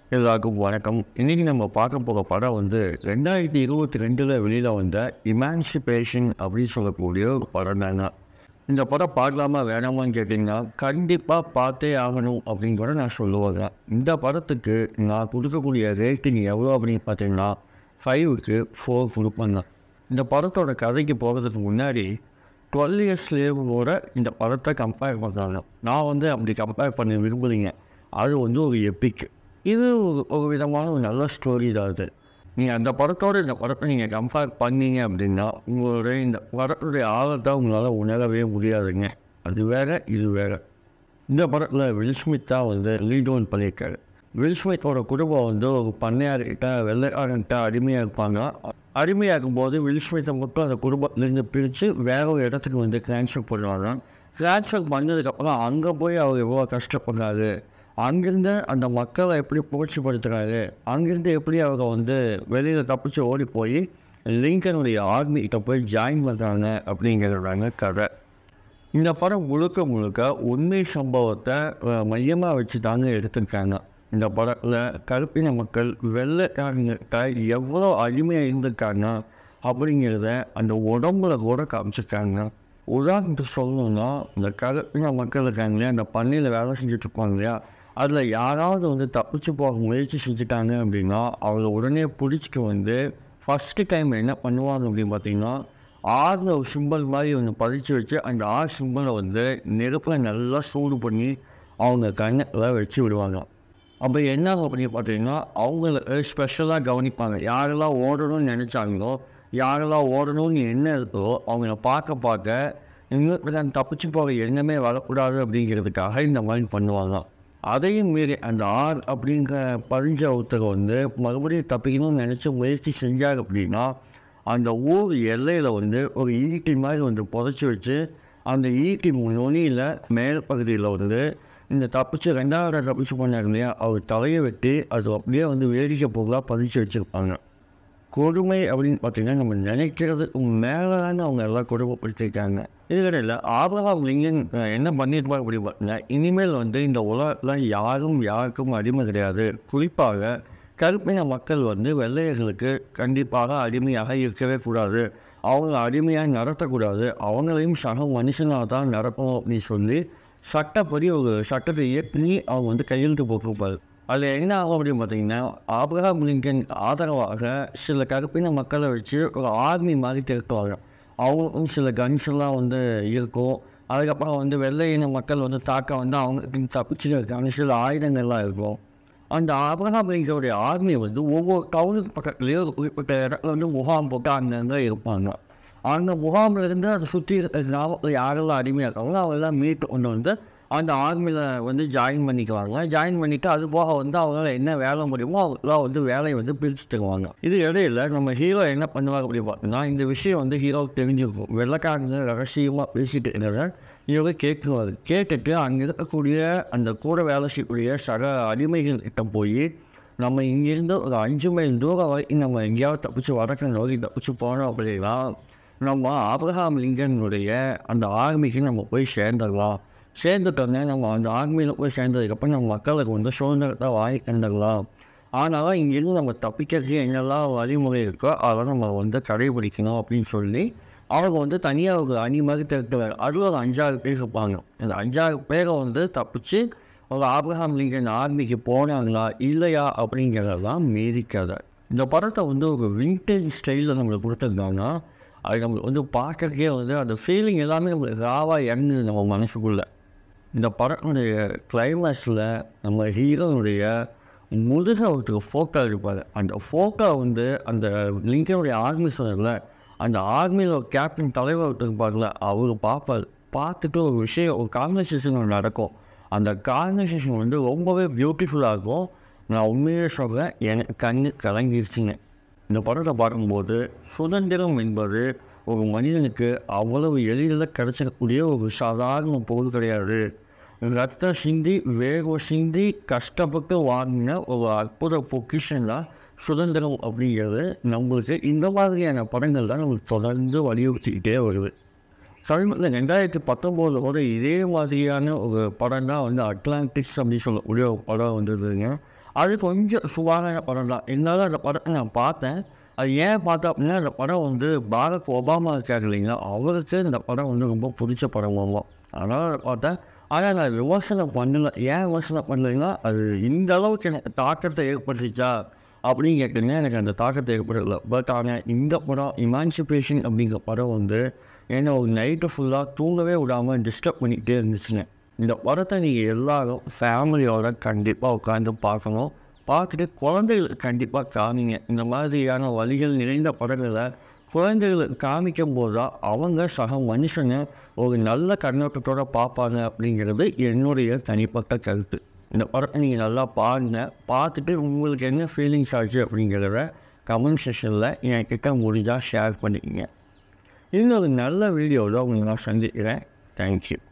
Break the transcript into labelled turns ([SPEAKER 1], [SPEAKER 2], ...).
[SPEAKER 1] எல்லாருக்கும் வணக்கம் இன்றைக்கி நம்ம பார்க்க போகிற படம் வந்து ரெண்டாயிரத்தி இருபத்தி ரெண்டில் வெளியில் வந்த இமான்சிபேஷன் அப்படின்னு சொல்லக்கூடிய ஒரு படம் தாங்க இந்த படம் பார்க்கலாமா வேணாமான்னு கேட்டிங்கன்னா கண்டிப்பாக பார்த்தே ஆகணும் அப்படின்னு கூட நான் சொல்லுவேங்க இந்த படத்துக்கு நான் கொடுக்கக்கூடிய ரேட்டிங் எவ்வளோ அப்படின்னு பார்த்தீங்கன்னா ஃபைவுக்கு ஃபோர் கொடுப்பேங்க இந்த படத்தோட கதைக்கு போகிறதுக்கு முன்னாடி டுவெல் இயர்ஸ் லேவோட இந்த படத்தை கம்பேர் பண்ணுறாங்க நான் வந்து அப்படி கம்பேர் பண்ண விரும்புகிறீங்க அது வந்து ஒரு எப்பிக் இது ஒரு ஒரு விதமான ஒரு நல்ல ஸ்டோரி தான் அது நீங்கள் அந்த படத்தோட இந்த படத்தை நீங்கள் கம்பேர் பண்ணீங்க அப்படின்னா உங்களுடைய இந்த படத்துடைய ஆழத்தை உங்களால் உணரவே முடியாதுங்க அது வேற இது வேற இந்த படத்தில் வில் ஸ்மித் தான் வந்து லீட் ஒன் பண்ணியிருக்காரு வில் ஸ்மித்தோட குடும்பம் வந்து ஒரு பண்ணையார்கிட்ட வெள்ளைக்காரன்கிட்ட அடிமையாக இருப்பாங்க அடிமையாக இருக்கும்போது வில் ஸ்மித்தை மட்டும் அந்த குடும்பத்துலேருந்து பிரித்து வேற ஒரு இடத்துக்கு வந்து ட்ரான்ஸ்ஃபர் பண்ணுவாங்க ட்ரான்ஸ்ஃபர் பண்ணதுக்கப்புறம் அங்கே போய் அவர் எவ்வளோ கஷ்டப்படுறாரு அங்கேருந்து அந்த மக்களை எப்படி புகழ்ச்சிப்படுத்துகிறாரு அங்கேருந்து எப்படி அவங்க வந்து வெளியில் தப்பிச்சு ஓடி போய் லிங்கனுடைய ஆர்மிகிட்ட போய் ஜாயின் பண்ணுறாங்க அப்படிங்கிறாங்க கதை இந்த படம் முழுக்க முழுக்க உண்மை சம்பவத்தை மையமாக வச்சு தாங்க எடுத்திருக்காங்க இந்த படத்தில் கருப்பின மக்கள் வெள்ளைக்காரங்கிட்ட எவ்வளோ அடிமையாக இருந்திருக்காங்க அப்படிங்கிறத அந்த உடம்புல கூட காமிச்சிருக்காங்க உதாரணத்துக்கு சொல்லணும்னா இந்த கருப்பின மக்கள் இருக்காங்க இல்லையா அந்த பண்ணையில் வேலை செஞ்சுட்டு இருப்பாங்க இல்லையா அதில் யாராவது வந்து தப்பிச்சு போக முயற்சி செஞ்சுட்டாங்க அப்படின்னா அவங்கள உடனே பிடிச்சிட்டு வந்து ஃபஸ்ட்டு டைம் என்ன பண்ணுவாங்க அப்படின்னு பார்த்தீங்கன்னா ஆறில் ஒரு சிம்பிள் மாதிரி ஒன்று பதிச்சு வச்சு அந்த ஆறு சிம்பிளை வந்து நெருப்பில் நல்லா சூடு பண்ணி அவங்க கண்ணில் வச்சு விடுவாங்க அப்போ என்ன ஆகும் அப்படின்னு பார்த்தீங்கன்னா அவங்கள ஸ்பெஷலாக கவனிப்பாங்க யாரெல்லாம் ஓடணும்னு நினச்சாங்களோ யாரெல்லாம் ஓடணும்னு என்ன இருக்கோ அவங்கள பார்க்க பார்க்க இன்னும் தப்பிச்சு போக எண்ணமே வரக்கூடாது அப்படிங்கிறதுக்காக இந்த மாதிரி பண்ணுவாங்க அதையும் மீறி அந்த ஆர் அப்படிங்கிற பறிஞ்ச ஒருத்தர் வந்து மறுபடியும் தப்பிக்கணும்னு நினச்சி முயற்சி செஞ்சார் அப்படின்னா அந்த ஊர் எல்லையில் வந்து ஒரு ஈட்டி மாதிரி வந்து புதைச்சி வச்சு அந்த ஈட்டி நுனியில் மேல் பகுதியில் வந்து இந்த தப்பிச்சு ரெண்டாவது தப்பிச்சு பண்ணார் இல்லையா அவர் தலையை வெட்டி அது அப்படியே வந்து வேடிக்கை பொருளாக பதிச்சு வச்சுருப்பாங்க கொடுமை அப்படின்னு பார்த்தீங்கன்னா நம்ம நினைக்கிறதுக்கு மேலே தாங்க அவங்க எல்லாம் கொடுமைப்படுத்திருக்காங்க இது கிடையாது ஆபிரகாம் லிங்கன் என்ன பண்ணியிருப்பாங்க அப்படி பார்த்தீங்கன்னா இனிமேல் வந்து இந்த உலகத்தில் யாரும் யாருக்கும் அடிமை கிடையாது குறிப்பாக கருப்பின மக்கள் வந்து வெள்ளையர்களுக்கு கண்டிப்பாக அடிமையாக இருக்கவே கூடாது அவங்க அடிமையாக நடத்தக்கூடாது அவங்களையும் சக மனுஷனாக தான் நடக்கணும் அப்படின்னு சொல்லி சட்டப்படி ஒரு சட்டத்தை இயற்றி அவங்க வந்து கையெழுத்து போட்டிருப்பாரு அதில் என்ன ஆகும் அப்படின்னு பார்த்தீங்கன்னா ஆப்ரஹாம் லிங்கன் ஆதரவாக சில கருப்பின மக்களை வச்சு ஒரு ஆர்மி மாதிரி திரட்டுவாங்க அவங்களுக்கும் சில கன்ஸ் எல்லாம் வந்து இருக்கும் அதுக்கப்புறம் வந்து வெள்ளை இன மக்கள் வந்து தாக்க வந்து அவங்க தப்பிச்சு இருக்காங்க சில ஆயுதங்கள்லாம் இருக்கும் அந்த ஆப்ரஹாம் லிங்கனுடைய ஆர்மி வந்து ஒவ்வொரு டவுனுக்கு பக்கத்துலேயே ஒரு குறிப்பிட்ட இடத்துல வந்து முகாம் போட்டு அங்கங்கே இருப்பாங்க அந்த முகாமிலிருந்து அதை சுற்றி இருக்கிற கிராமத்தில் யாரெல்லாம் அடிமையாக இருக்காங்களோ அவங்கெல்லாம் மீட்டு கொண்டு வந்து அந்த ஆர்மியில் வந்து ஜாயின் பண்ணிக்குவாங்க ஜாயின் பண்ணிவிட்டு அது போக வந்து அவங்களால என்ன வேலை முடியுமோ அவங்களாம் வந்து வேலையை வந்து பிரித்து தருவாங்க இது இடையில நம்ம ஹீரோ என்ன பண்ணுவாங்க அப்படின்னு பார்த்தீங்கன்னா இந்த விஷயம் வந்து ஹீரோவுக்கு தெரிஞ்சிருக்கும் வெள்ளக்காரங்க ரகசியமாக பேசிட்டு இருக்கிறத இவங்க கேட்குவார் கேட்டுட்டு அங்கே இருக்கக்கூடிய அந்த கூட வேலை செய்யக்கூடிய சக அடிமைகள் கிட்ட போய் நம்ம இங்கேருந்து ஒரு அஞ்சு மைல் தூரம் வரைக்கும் நம்ம எங்கேயாவது தப்பிச்சு வடக்கு நோக்கி தப்பிச்சு போனோம் அப்படின்னா நம்ம ஆப்ரஹாம் லிங்கனுடைய அந்த ஆர்மிக்கு நம்ம போய் சேர்ந்துடலாம் சேர்ந்துட்டோன்னே நம்ம அந்த ஆர்மியில் போய் சேர்ந்ததுக்கப்புறம் நம்ம மக்களுக்கு வந்து சுதந்திரத்தை வாங்கி தந்துடலாம் ஆனாலும் இங்கேருந்து நம்ம தப்பிக்கிறதுக்கு என்னெல்லாம் வழிமுறை இருக்கோ அதெல்லாம் நம்ம வந்து கடைபிடிக்கணும் அப்படின்னு சொல்லி அவங்க வந்து தனியாக ஒரு அணி மாதிரி திரட்டுவார் அதில் ஒரு அஞ்சாறு பேர் இருப்பாங்க அந்த அஞ்சாறு பேரை வந்து தப்பிச்சு ஒரு ஆப்ரஹாம் லிங்கன் ஆர்மிக்கு போனாங்களா இல்லையா அப்படிங்கிறதெல்லாம் மீறி கதை இந்த படத்தை வந்து ஒரு விண்டேஜ் ஸ்டைலில் நம்மளுக்கு கொடுத்துருந்தாங்க அது நம்மளுக்கு வந்து பார்க்கறதுக்கே வந்து அந்த ஃபீலிங் எல்லாமே நம்மளுக்கு ராவாக இறங்குது நம்ம மனசுக்குள்ளே இந்த படத்தினுடைய கிளைமேக்ஸில் நம்ம ஹீரோனுடைய முதுக ஒருத்தர் ஃபோட்டோ இருப்பார் அந்த ஃபோட்டோ வந்து அந்த லிங்கனுடைய ஆர்மி சொன்னதில் அந்த ஆர்மியில் ஒரு கேப்டன் தலைவர் ஒருத்தர் இருப்பார்ல அவர் பார்ப்பார் பார்த்துட்டு ஒரு விஷயம் ஒரு கான்வர்சேஷன் ஒன்று நடக்கும் அந்த கான்வர்சேஷன் வந்து ரொம்பவே பியூட்டிஃபுல்லாக இருக்கும் நான் உண்மையே சொல்கிறேன் எனக்கு கண்ணு கலங்கிருச்சுங்க இந்த படத்தை பார்க்கும்போது சுதந்திரம் என்பது ஒரு மனிதனுக்கு அவ்வளவு எளிதில் கிடைச்சிடக்கூடிய ஒரு சாதாரண பொருள் கிடையாது ரத்த சிந்தி வேர்வை சிந்தி கஷ்டப்பட்டு வாங்கின ஒரு அற்புத பொக்கிஷன் தான் சுதந்திரம் அப்படிங்கிறது நம்மளுக்கு இந்த மாதிரியான படங்கள் தான் நம்மளுக்கு தொடர்ந்து வலியுறுத்திக்கிட்டே வருது சமீபத்தில் ரெண்டாயிரத்தி பத்தொம்போதில் கூட இதே மாதிரியான ஒரு படம் தான் வந்து அட்லாண்டிக்ஸ் அப்படின்னு சொல்லக்கூடிய ஒரு படம் வந்ததுங்க அது கொஞ்சம் சுவாரான படம் தான் இருந்தாலும் அந்த படத்தை நான் பார்த்தேன் அது ஏன் பார்த்தேன் அப்படின்னா அந்த படம் வந்து பாரக் ஒபாமா இருக்கார் இல்லைங்களா அவருக்கு இந்த படம் வந்து ரொம்ப பிடிச்ச படம் ஆகும் அதனால் அதை பார்த்தேன் ஆனால் நான் விமர்சனம் பண்ணல ஏன் விமர்சனம் பண்ணலைன்னா அது இந்த அளவுக்கு எனக்கு தாக்கத்தை ஏற்பட்டுச்சா அப்படின்னு கேட்டிங்கன்னா எனக்கு அந்த தாக்கத்தை ஏற்படல பட் ஆனால் இந்த படம் இமான்சிபேஷன் அப்படிங்கிற படம் வந்து என்னை ஒரு நைட்டு ஃபுல்லாக தூங்கவே விடாமல் டிஸ்டர்ப் பண்ணிக்கிட்டே இருந்துச்சுங்க இந்த படத்தை நீங்கள் எல்லாரும் ஃபேமிலியோட கண்டிப்பாக உட்காந்து பார்க்கணும் பார்த்துட்டு குழந்தைகளுக்கு கண்டிப்பாக காமிங்க இந்த மாதிரியான வழிகள் நிறைந்த படங்களை குழந்தைகளுக்கு காமிக்கும் போது தான் அவங்க சக மனுஷங்க ஒரு நல்ல கண்ணோட்டத்தோடு பார்ப்பாங்க அப்படிங்கிறது என்னுடைய தனிப்பட்ட கருத்து இந்த படத்தை நீங்கள் நல்லா பாருங்கள் பார்த்துட்டு உங்களுக்கு என்ன ஃபீலிங்ஸ் ஆச்சு அப்படிங்கிறத கமெண்ட் செக்ஷனில் என்கிட்ட முடிஞ்சால் ஷேர் பண்ணிக்கங்க இன்னொரு நல்ல வீடியோவில் உங்களை நான் சந்திக்கிறேன் தேங்க்யூ